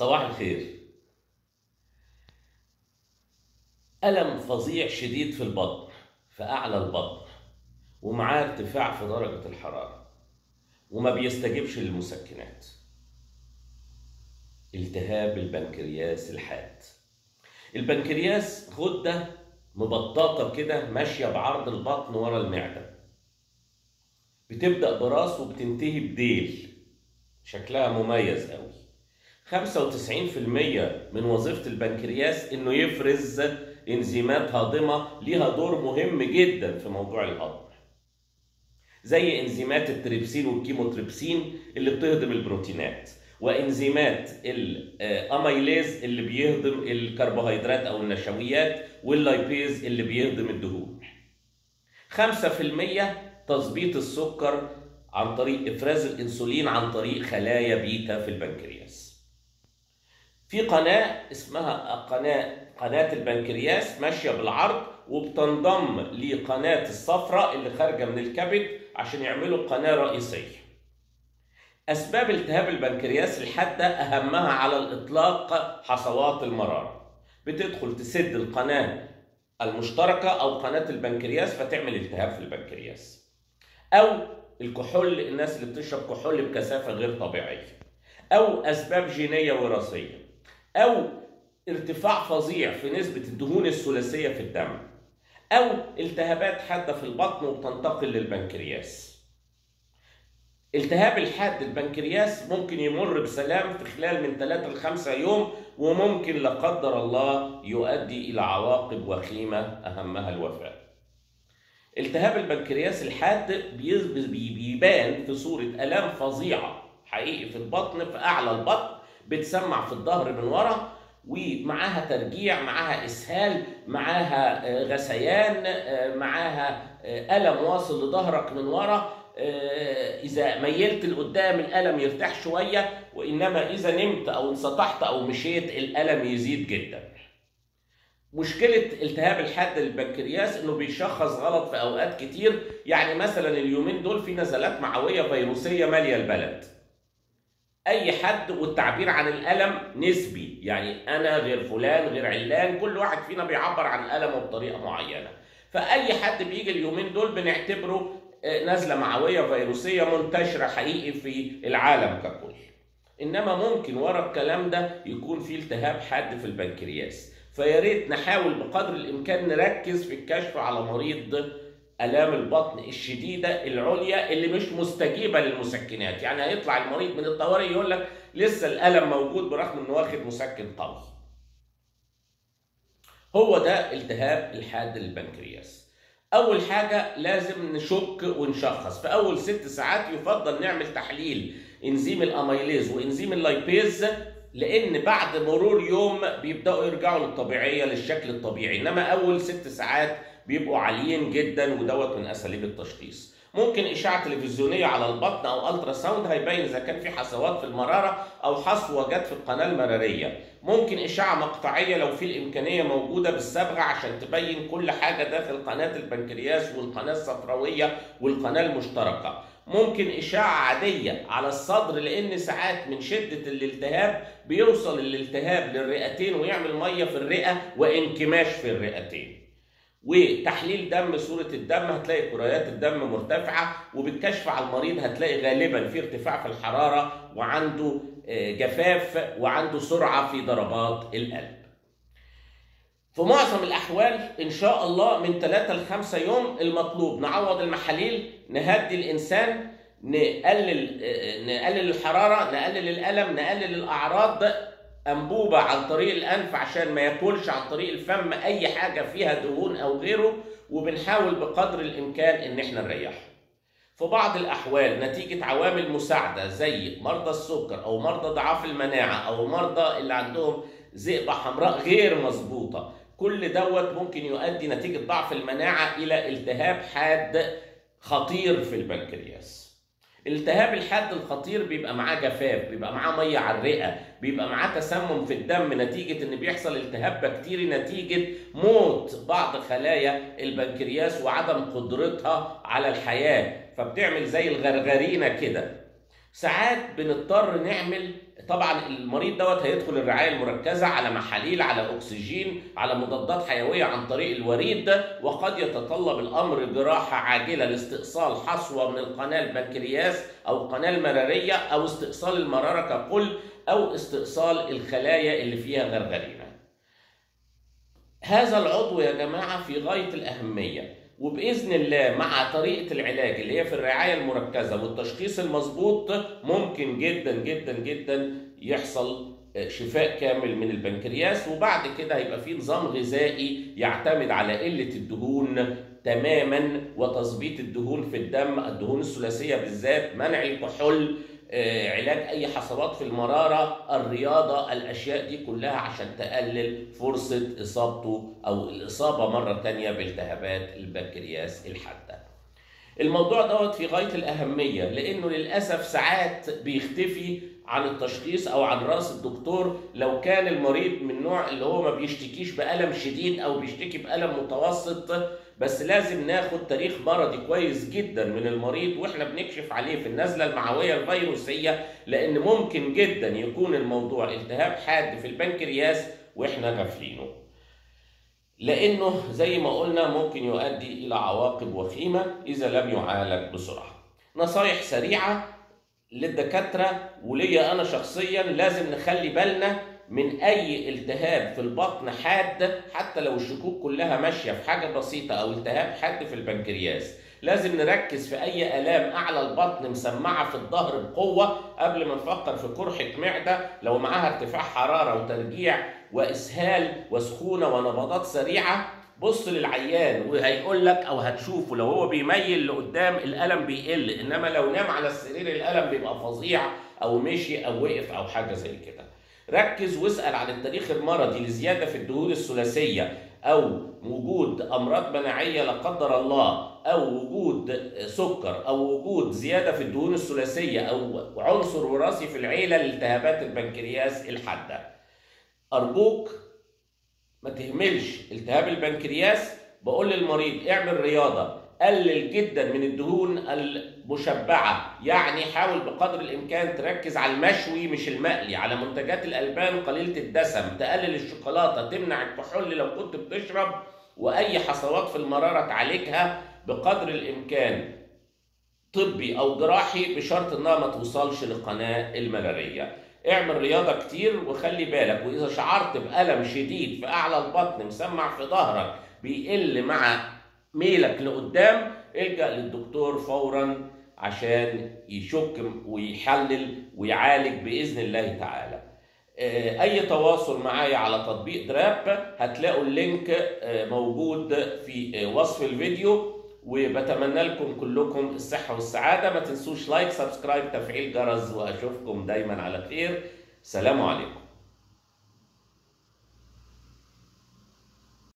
صباح الخير ألم فظيع شديد في البطن في أعلى البطن ومعاه ارتفاع في درجة الحرارة وما بيستجيبش للمسكنات التهاب البنكرياس الحاد البنكرياس غدة مبططة كده ماشية بعرض البطن ورا المعدة بتبدأ براس وبتنتهي بديل شكلها مميز قوي 95% من وظيفة البنكرياس انه يفرز انزيمات هاضمة ليها دور مهم جدا في موضوع الهضم زي انزيمات التريبسين والكيموتريبسين اللي بتهضم البروتينات وانزيمات الاميليز اللي بيهضم الكربوهيدرات او النشويات واللايبيز اللي بيهضم الدهون 5% تظبيط السكر عن طريق افراز الانسولين عن طريق خلايا بيتا في البنكرياس في قناه اسمها قناه قناه البنكرياس ماشيه بالعرض وبتنضم لقناه الصفراء اللي خارجه من الكبد عشان يعملوا قناه رئيسيه اسباب التهاب البنكرياس الحاده اهمها على الاطلاق حصوات المراره بتدخل تسد القناه المشتركه او قناه البنكرياس فتعمل التهاب في البنكرياس او الكحول الناس اللي بتشرب كحول بكثافه غير طبيعيه او اسباب جينيه وراثيه او ارتفاع فظيع في نسبه الدهون الثلاثيه في الدم او التهابات حاده في البطن وبتنتقل للبنكرياس التهاب الحاد البنكرياس ممكن يمر بسلام في خلال من 3 ل 5 يوم وممكن لا قدر الله يؤدي الى عواقب وخيمه اهمها الوفاه التهاب البنكرياس الحاد بيبان في صورة آلام فظيعة حقيقي في البطن في أعلى البطن بتسمع في الظهر من ورا ومعاها ترجيع معاها إسهال معاها غثيان معاها ألم واصل لظهرك من ورا إذا ميلت لقدام الألم يرتاح شوية وإنما إذا نمت أو انسطحت أو مشيت الألم يزيد جداً مشكلة التهاب الحاد للبنكرياس انه بيشخص غلط في اوقات كتير يعني مثلا اليومين دول في نزلات معوية فيروسية مالية البلد اي حد والتعبير عن الالم نسبي يعني انا غير فلان غير علان كل واحد فينا بيعبر عن المه بطريقة معينة فاي حد بيجي اليومين دول بنعتبره نزلة معوية فيروسية منتشرة حقيقي في العالم ككل انما ممكن ورا الكلام ده يكون في التهاب حاد في البنكرياس فيا ريت نحاول بقدر الامكان نركز في الكشف على مريض الام البطن الشديده العليا اللي مش مستجيبه للمسكنات يعني هيطلع المريض من الطوارئ يقول لك لسه الالم موجود برغم انه واخد مسكن قوي هو ده التهاب الحاد للبنكرياس اول حاجه لازم نشك ونشخص في اول ست ساعات يفضل نعمل تحليل انزيم الاميليز وانزيم اللايبيز لان بعد مرور يوم بيبداوا يرجعوا للطبيعيه للشكل الطبيعي انما اول ست ساعات بيبقوا عاليين جدا ودوت من اساليب التشخيص ممكن اشعه تلفزيونيه على البطن او الترا ساوند هيبين اذا كان في حصوات في المراره او حصوه جت في القناه المراريه ممكن اشعه مقطعيه لو في الامكانيه موجوده بالصبغه عشان تبين كل حاجه داخل قناه البنكرياس والقناه الصفراويه والقناه المشتركه ممكن إشاعة عادية على الصدر لأن ساعات من شدة الالتهاب بيوصل الالتهاب للرئتين ويعمل مية في الرئة وانكماش في الرئتين. وتحليل دم صورة الدم هتلاقي كريات الدم مرتفعة وبالكشف على المريض هتلاقي غالبا في ارتفاع في الحرارة وعنده جفاف وعنده سرعة في ضربات القلب. في معظم الأحوال إن شاء الله من 3 ل 5 يوم المطلوب نعوض المحاليل نهدي الإنسان نقلل نقلل الحرارة نقلل الألم نقلل الأعراض أنبوبة عن طريق الأنف عشان ما ياكلش عن طريق الفم أي حاجة فيها دهون أو غيره وبنحاول بقدر الإمكان إن إحنا نريحه. في بعض الأحوال نتيجة عوامل مساعدة زي مرضى السكر أو مرضى ضعاف المناعة أو مرضى اللي عندهم ذئبة حمراء غير مظبوطة كل دوت ممكن يؤدي نتيجة ضعف المناعة إلى التهاب حاد خطير في البنكرياس الالتهاب الحاد الخطير بيبقى معاه جفاف بيبقى معاه ميه على الرئه بيبقى معاه تسمم في الدم نتيجه ان بيحصل التهاب بكتيري نتيجه موت بعض خلايا البنكرياس وعدم قدرتها على الحياه فبتعمل زي الغرغرينه كده ساعات بنضطر نعمل طبعا المريض دوت هيدخل الرعايه المركزه على محاليل على اكسجين على مضادات حيويه عن طريق الوريد وقد يتطلب الامر جراحه عاجله لاستئصال حصوه من القناه البنكرياس او القناه المراريه او استئصال المراره ككل او استئصال الخلايا اللي فيها غرغرينه. هذا العضو يا جماعه في غايه الاهميه وباذن الله مع طريقه العلاج اللي هي في الرعايه المركزه والتشخيص المظبوط ممكن جدا جدا جدا يحصل شفاء كامل من البنكرياس وبعد كده هيبقى في نظام غذائي يعتمد على قله الدهون تماما وتظبيط الدهون في الدم الدهون الثلاثيه بالذات منع الكحول علاج اي حصوات في المراره الرياضه الاشياء دي كلها عشان تقلل فرصه اصابته او الاصابه مره تانية بالتهابات البنكرياس الحاده الموضوع دوت في غايه الاهميه لانه للاسف ساعات بيختفي عن التشخيص او عن راس الدكتور لو كان المريض من النوع اللي هو ما بيشتكيش بالم شديد او بيشتكي بالم متوسط بس لازم ناخد تاريخ مرضي كويس جدا من المريض واحنا بنكشف عليه في النزله المعويه الفيروسيه لان ممكن جدا يكون الموضوع التهاب حاد في البنكرياس واحنا غافلينه. لانه زي ما قلنا ممكن يؤدي الى عواقب وخيمه اذا لم يعالج بسرعه. نصايح سريعه للدكاتره وليا انا شخصيا لازم نخلي بالنا من اي التهاب في البطن حاد حتى لو الشكوك كلها ماشيه في حاجه بسيطه او التهاب حاد في البنكرياس لازم نركز في اي الام اعلى البطن مسمعه في الظهر بقوه قبل ما نفكر في قرحه معده لو معاها ارتفاع حراره وترجيع واسهال وسخونه ونبضات سريعه بص للعيان وهيقول لك او هتشوفه لو هو بيميل لقدام الالم بيقل انما لو نام على السرير الالم بيبقى فظيع او مشي او وقف او حاجه زي كده ركز واسال عن التاريخ المرضي لزياده في الدهون الثلاثيه او وجود امراض مناعيه لا قدر الله او وجود سكر او وجود زياده في الدهون الثلاثيه او عنصر وراثي في العيله لالتهابات البنكرياس الحاده ارجوك ما تهملش التهاب البنكرياس بقول للمريض اعمل رياضه قلل جدا من الدهون المشبعه يعني حاول بقدر الامكان تركز على المشوي مش المقلي على منتجات الالبان قليله الدسم تقلل الشوكولاته تمنع الكحول لو كنت بتشرب واي حصوات في المراره تعالجها بقدر الامكان طبي او جراحي بشرط انها ما توصلش للقناه المراريه اعمل رياضة كتير وخلي بالك وإذا شعرت بألم شديد في أعلى البطن مسمع في ظهرك بيقل مع ميلك لقدام الجأ للدكتور فورا عشان يشك ويحلل ويعالج بإذن الله تعالى أي تواصل معايا على تطبيق دراب هتلاقوا اللينك موجود في وصف الفيديو وبتمنى لكم كلكم الصحة والسعادة ما تنسوش لايك سبسكرايب تفعيل جرس وأشوفكم دايما على خير سلام عليكم